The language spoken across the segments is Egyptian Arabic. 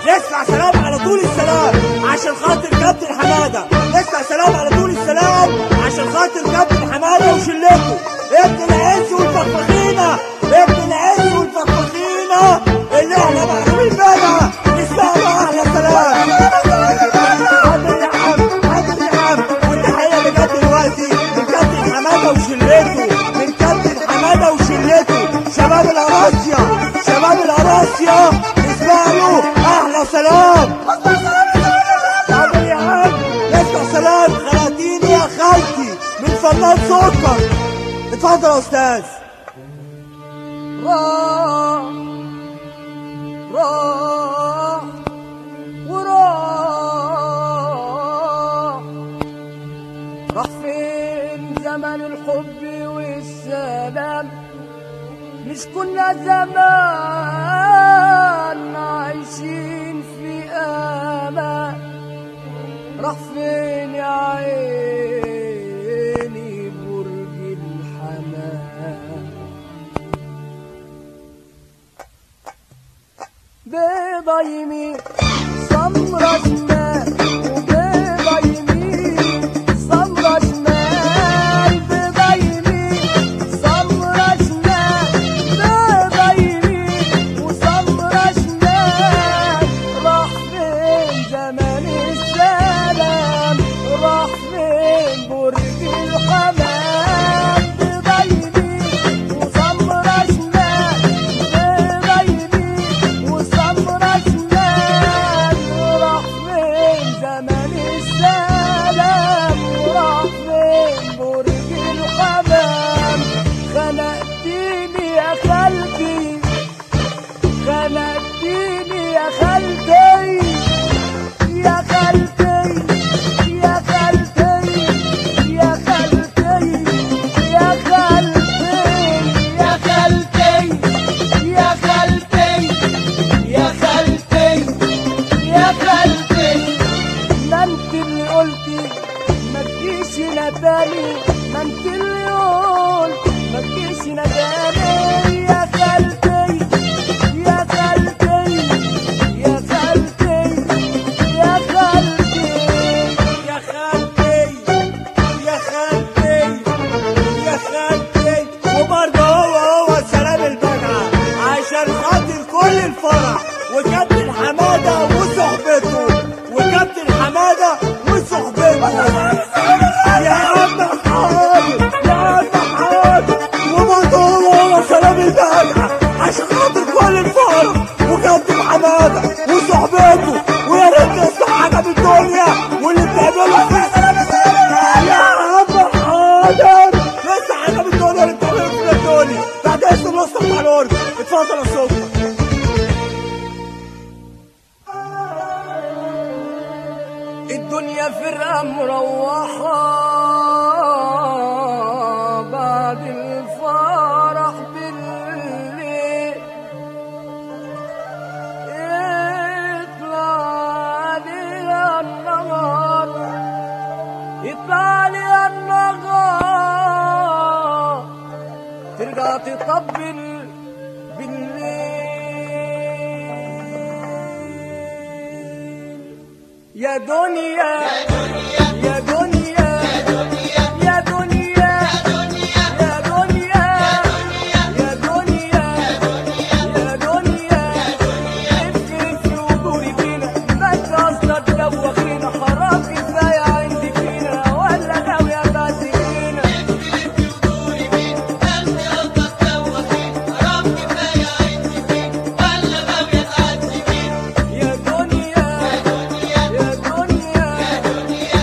نسمع سلام على طول السلام عشان خاطر كابتن حماده نسمع سلام على طول السلام عشان خاطر كابتن حماده وشلته ابن العز والفخفخينه ابن العز والفخفخينه اللي احنا محرومين منها نسمع له احلى سلام حاضر يا عم حاضر يا عم والتحيه اللي جت دلوقتي من كابتن حماده وشلته من كابتن حماده وشلته شباب القراصيه شباب القراصيه اسمع له احلى سلام حاضر يا عم نسمع سلام خلاتيني يا خالتي من فنان سكر اتفضل يا استاذ راح راح وراح راح فين زمن الحب والسلام مش كنا زمان عايشين في امان راح فين يا عيني برج الحمام بيضة يمين سمرة شمال وبيضة يمين سمرة شمال بيضة يمين سمرة شمال بيضة يمين وسمرة شمال راح فين زمان السلام راح فين برج الحمام بيضة يمين وسمرة شمال بيضة يمين وسمرة شمال راح فين زمان السلام راح فين برج الحمام خنقتيني يا خالتي خنقتيني يا خالتي يا خالتي يا خالتي يا خالتي يا خالتي يا خالتي يا خالتي يا خالتي يا خالتي ما انت اللي قلتي ما تجيش نداني ما انت اللي قلت ما تجيش نداني يا خالتي يا خالتي يا خالتي يا خالتي يا خالتي يا خالتي يا خالتي وبرضه هو هو سلام البجعة عشان خاطر كل الفرح وكابتن حمادة وصحبته وكابتن حمادة وصحبته يا عم حاضر يا عم حاضر وبرضه هو هو سلام البجعة عشان خاطر كل الفرح وكابتن حمادة وصحبته ويا ريت نسمع حاجة من الدنيا واللي بتعمله في يا عم حاضر لسه حاجة من الدنيا اللي بتعمله في الدنيا بعد اسم الوسط بتاع الأردن اتفضل يا سلطان الدنيا فرقة مروحة بعد الفرح بالليل يطلع عليها النهار يطلع عليها النهار ترجع تطبل بالليل يا دنيا يا دنيا يا دنيا يا دنيا يا دنيا يا دنيا افرق في وجودي فينا ما قصدك دوخينا حرام كفايه عندي فينا ولا ناويه تعزينا يا دنيا يا دنيا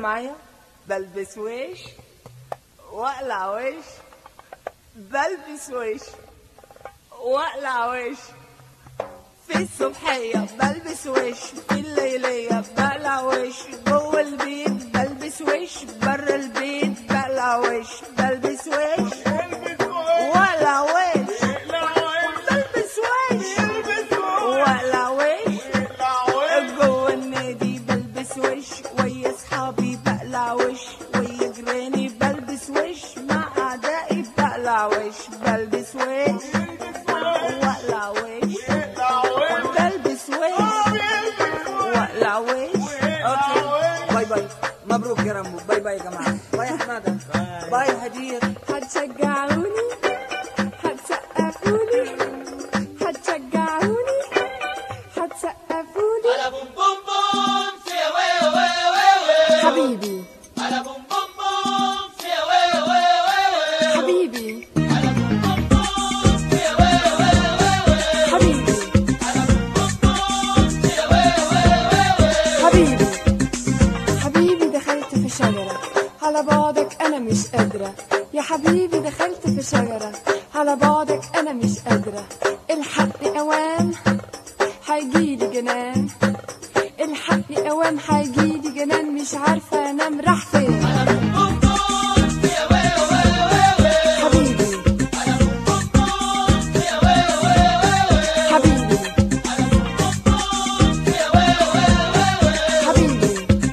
معايا بلبس وش واقلع وش بلبس وش واقلع وش في الصبحية بلبس وش في الليلية بقلع وش جوه البيت بلبس وش بره البيت بقلع وش بلبس وش واقلع وش بلبس وش واقلع وش جوه النادي بلبس وش ويا اصحابي بقلع وش ويا جيراني بلبس وش مع اعدائي بقلع وش بلبس وش واقلع وش بلبس وش واقلع وش اوكي باي باي مبروك يا رامبو باي باي يا جماعه باي يا حماده باي يا هدير هتشجعوني هتسقفوني هتشجعوني هتسقفوني حبيبي حبيبي حبيبي حبيبي حبيبي دخلت في شجرة على بعدك أنا مش قادرة يا حبيبي دخلت في شجرة على بعدك أنا مش قادرة الحقني أوام هيجيلي جنان الحقني أوام هيجيلي جنان مش عارفة أنام راح فين حبيبي حبيبي حبيبي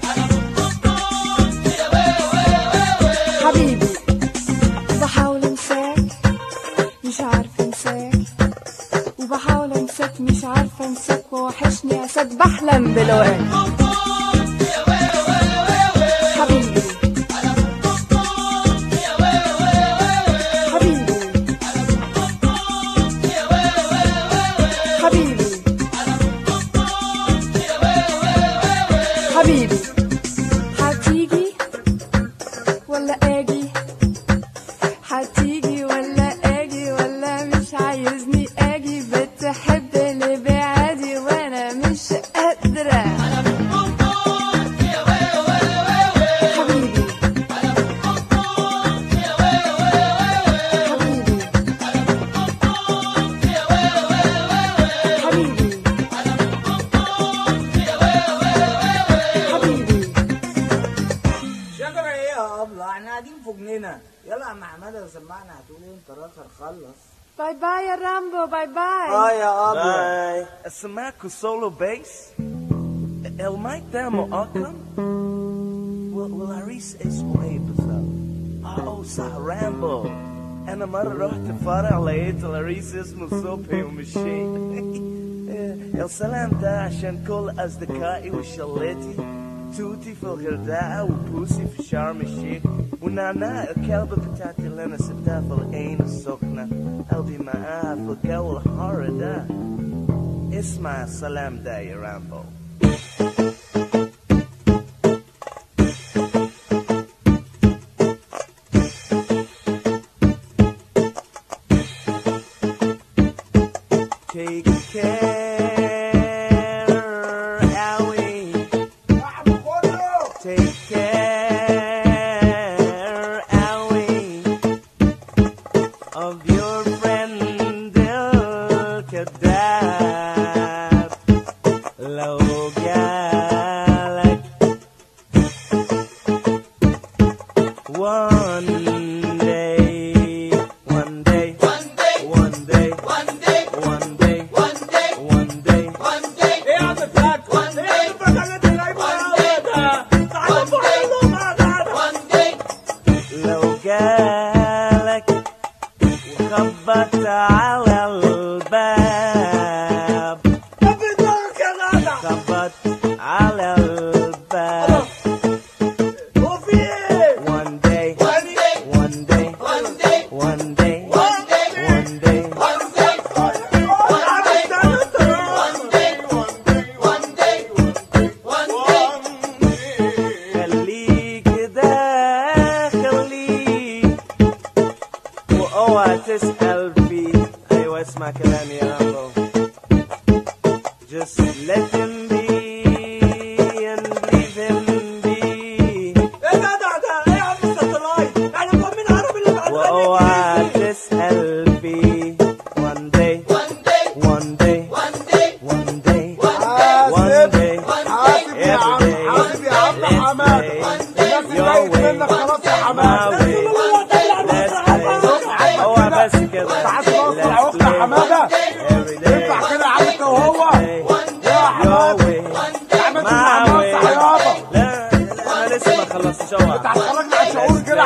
حبيبي بحاول انساك مش عارفه انساك وبحاول انساك مش عارفه انساك ووحشني اسد بحلم بلقاك حبيبي حبيبي حبيبي حبيبي هتيجي ولا اجي هتيجي ولا اجي ولا مش عايزني اجي بتحب اللي بعادي وانا مش قادرة حبيبي حبيبي حبيبي حبيبي شجرة ايه يا ابله احنا قاعدين في جنينة يلا يا عم حماده سمعنا هتقول ايه انت راخر خلص باي باي يا رامبو باي باي اه يا ابله سمعكوا سولو بيس المايك ده مؤقم والعريس اسمه ايه بالظبط؟ اه صح رامبو انا مرة رحت فرع لقيت العريس اسمه صبحي ومشيت يا سلام ده عشان كل اصدقائي وشلتي توتي في الغردقة وبوسي في شرم الشيخ ونعناع الكلبة بتاعتي اللي انا سبتها في العين السخنة قلبي معاها في الجو الحار ده اسمع السلام ده يا رامبو Take care, Allie. Take care, Allie, of your friend El Kadab. لو جالك one day, one day, one day, one day, one day, one day. ايه يا عم فهد ايه يا عم فهد اللي انت جايبه يا ده تعالوا فوق مع بعض لو جالك وخبط على الباب طب دورك يا جدع خبط على الباب وفي ايه one day one day one day one day خليك ده خليك واوعى تسأل فيه ايوه اسمع كلامي يا رامبو just let him be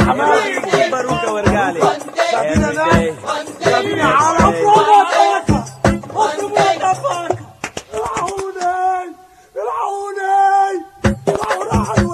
جيب باروكة وارجع لي سابينا Every day. سابينا على فوق فاكا اطلبوا فاكا العوني العوني العوني